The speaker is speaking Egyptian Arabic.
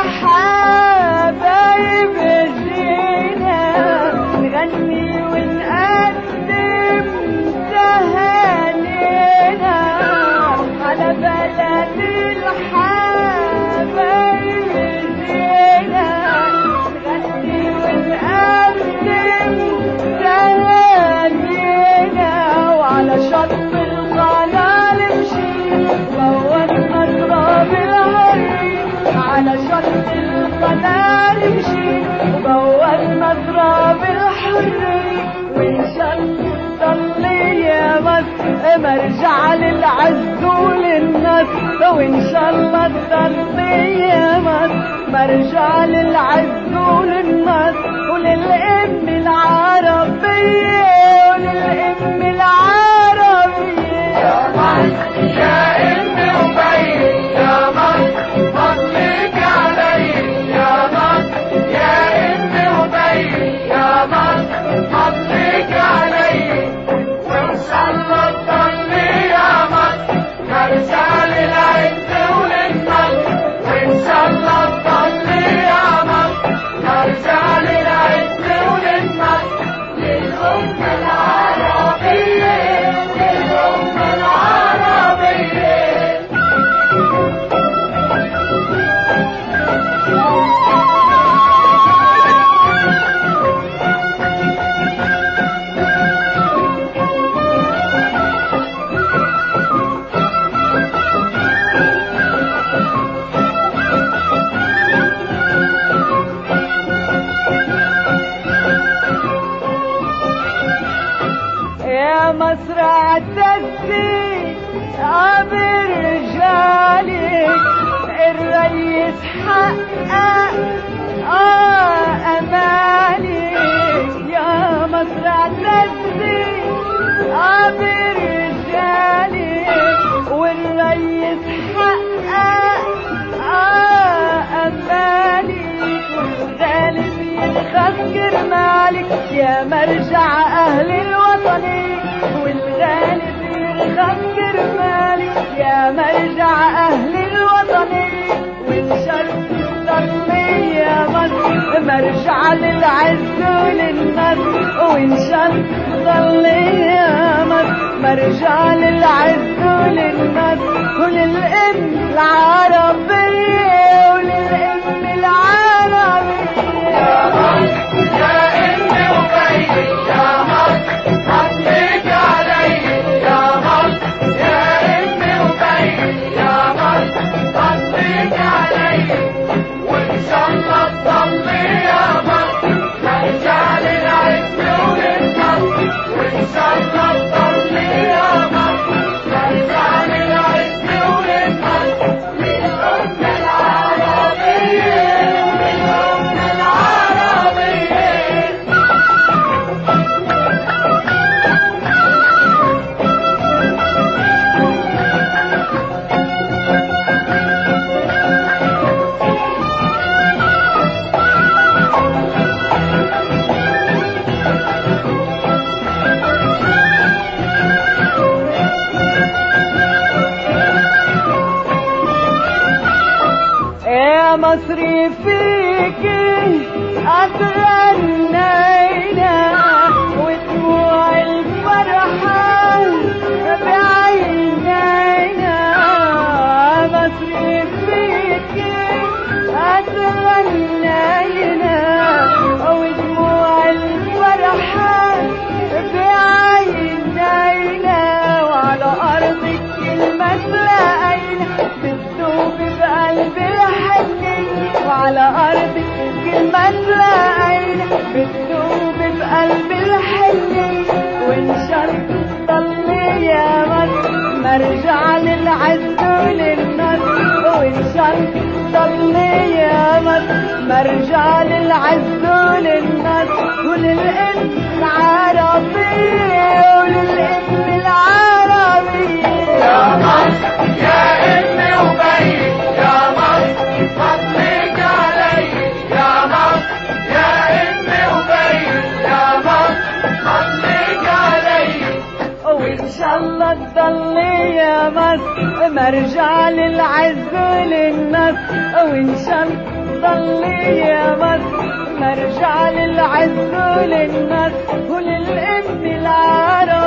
الحبايب جينا نغني ونقدم تهانينا على بلد الحبايب جينا نغني ونقدم تهانينا وعلى شط القناة نمشي ووقفنا تراب الهري على شط القناة نمشي وبوقنا تراب الحري وإن شاء الله ضل يا مصر مرجع للعز وللنصر وإن شاء الله ضل يا مصر مرجع للعز وللنصر وللأم العربية وللأم العربية يا مصر يا أمي وبي يا مصر فضلك علي يا مصر يا أمي وبي يا مصر فضلك علي وإن شاء الله تضل يا مصر نرجع للعز وللنصر وإن شاء الله تضل يا مصر نرجع للعز وللنصر للأمة العربية للأمة العربية يا مصر اعتزي برجالك الريس حقق آه امالك يا مصر اعتزي برجالك والريس حقق آه امالك والغالب يتخسر مالك يا مرجع اهل الوطن والغالب يتخسر مالك يا مرجع اهل الوطن والشرق ضل يا مصر مرجع للعز وللنصر وان شاء ضل يا مصر مرجع للعز وللنصر وللام العربيه وللام العربيه يا مصر يا أمي وبي يا مصر فضلك علي يا مصر يا أمي وبي يا مصر فضلك علي وإن شاء الله تضل يا مصر نرجع للعز وللنصر وإن شاء الله تضل يا مصر نرجع للعز وللنصر للأمة العربية للأمة العربية يا مصري فيك أتغنينا ودموع الفرحة بعينينا مصري فيك أتغنينا ودموع الفرحة بعينينا وعلى أرضك كلمة لقينا بتدوب بقلب الحنين وعلى أرضك كلمة لقينا بتدوب بقلب الحنين وإن شاء الله ضل يا مصر مرجع للعز وللنصر وإن شاء الله ضل يا مصر مرجع للعز وللنصر وللأم العربية وللأم العربية يا مصر يا أمي وبي يا مصر فضلك علي يا مصر يا أمي وبي يا مصر فضلك علي وإن شاء الله تضل يا مصر مرجع للعز وللنصر وإن شاء الله تضلي يا مصر نرجع للعز وللناس وللام العرب